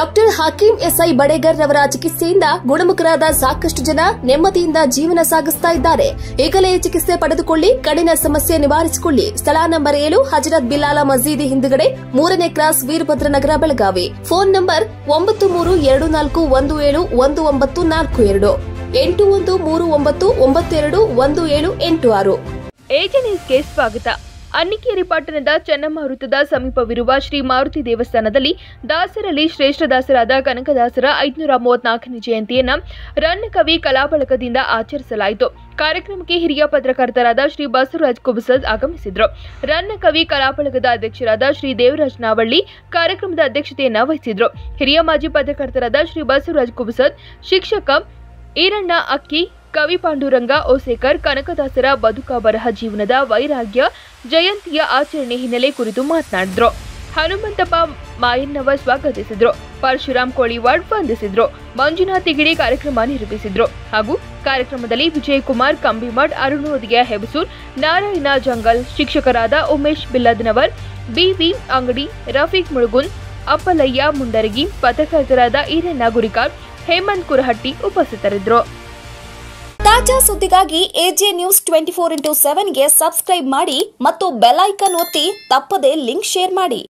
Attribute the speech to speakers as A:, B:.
A: doctor Hakim SI ಬಡೇಗರ್ ರವರ ಚಿಕಿತ್ಸೆಯಿಂದ ಗುಣಮುಖರಾದ ಸಾಕಷ್ಟು ಜನ ನೆಮ್ಮದಿಯಿಂದ ಜೀವನ ಸಾಗಿಸ್ತಾ ಇದ್ದಾರೆ ಈಗಲೇ ಚಿಕಿತ್ಸೆ ಪಡೆದುಕೊಳ್ಳಿ ಕಡಿನ ಸಮಸ್ಯೆ ನಿವಾರಿಸಿಕೊಳ್ಳಿ ಸ್ಥಳ ನಂಬರ್ ಏಳು ಹಜರತ್ ಬಿಲಾಲ ಮಸೀದಿ ಹಿಂದುಗಡೆ ಮೂರನೇ cross Veerabhadra Nagar Belagavi phone number ಒಂಬತ್ತು ಮೂರು ಎರಡು ನಾಲ್ಕು ಒಂದು ಏಳು ಒಂದು ಒಂಬತ್ತು ನಾಲ್ಕು ಎರಡು ಎಂಟು ಒಂದು ಮೂರು ಒಂಬತ್ತು ಒಂಬತ್ತೆರಡು ಒಂದು ಏಳು ಎಂಟು ಆರು
B: ಏಜೆ ನ್ಯೂಸ್ಗೆ ಸ್ವಾಗತ ಅನ್ನಿಕೇರಿ ಪಟ್ಟಣದ ಚೆನ್ನಮ್ಮ ವೃತ್ತದ ಸಮೀಪವಿರುವ ಶ್ರೀ ಮಾರುತಿ ದೇವಸ್ಥಾನದಲ್ಲಿ ದಾಸರಲ್ಲಿ ಶ್ರೇಷ್ಠ ದಾಸರಾದ ಕನಕದಾಸರ ಐದುನೂರ ಮೂವತ್ನಾಲ್ಕನೇ ಜಯಂತಿಯನ್ನ ರನ್ನಕವಿ ಕಲಾಬಳಗದಿಂದ ಆಚರಿಸಲಾಯಿತು ಕಾರ್ಯಕ್ರಮಕ್ಕೆ ಹಿರಿಯ ಪತ್ರಕರ್ತರಾದ ಶ್ರೀ ಬಸವರಾಜ್ ಕುಬಸದ್ ಆಗಮಿಸಿದ್ರು ರನ್ನಕವಿ ಕಲಾಬಳಗದ ಅಧ್ಯಕ್ಷರಾದ ಶ್ರೀ ದೇವರಾಜ್ ನಾವಳ್ಳಿ ಕಾರ್ಯಕ್ರಮದ ಅಧ್ಯಕ್ಷತೆಯನ್ನ ವಹಿಸಿದ್ರು ಹಿರಿಯ ಮಾಜಿ ಪತ್ರಕರ್ತರಾದ ಶ್ರೀ ಬಸವರಾಜ್ ಕುಬಸದ್ ಶಿಕ್ಷಕ ಈರಣ್ಣ ಅಕ್ಕಿ ಕವಿ ಪಾಂಡುರಂಗ ಓಸೇಕರ್ ಕನಕದಾಸರ ಬದುಕ ಬರಹ ಜೀವನದ ವೈರಾಗ್ಯ ಜಯಂತಿಯ ಆಚರಣೆ ಹಿನ್ನೆಲೆ ಕುರಿತು ಮಾತನಾಡಿದ್ರು ಹನುಮಂತಪ್ಪ ಮಾಯನ್ನವ ಸ್ವಾಗತಿಸಿದ್ರು ಪರಶುರಾಮ್ ಕೋಳಿವಾಡ್ ವಂದಿಸಿದ್ರು ಮಂಜುನಾಥ್ ತಿಗಿಡಿ ಕಾರ್ಯಕ್ರಮ ನಿರೂಪಿಸಿದ್ರು ಹಾಗೂ ಕಾರ್ಯಕ್ರಮದಲ್ಲಿ ವಿಜಯಕುಮಾರ್ ಕಂಬಿಮಠ್ ಅರುಣೋದಯ ಹೆಬಸೂರ್ ನಾರಾಯಣ ಜಂಗಲ್ ಶಿಕ್ಷಕರಾದ ಉಮೇಶ್ ಬಿಲ್ಲದ್ನವರ್ ಬಿವಿ ಅಂಗಡಿ ರಫೀಕ್ ಮುಳುಗುನ್ ಅಪ್ಪಲಯ್ಯ ಮುಂಡರಗಿ ಪತ್ರಕರ್ತರಾದ ಈರಣ್ಣ ಗುರಿಕಾರ್ ಹೇಮಂತ್ ಕುರಹಟ್ಟಿ ಉಪಸ್ಥಿತರಿದ್ದರು
A: ತಾಜಾ ಸುದ್ದಿಗಾಗಿ A J news twenty four into ಸೆವೆನ್ಗೆ ಸಬ್ಸ್ಕ್ರೈಬ್ ಮಾಡಿ ಮತ್ತು ಬೆಲ್ ಐಕಾನ್ ಒತ್ತಿ ತಪ್ಪದೇ ಲಿಂಕ್ ಶೇರ್ ಮಾಡಿ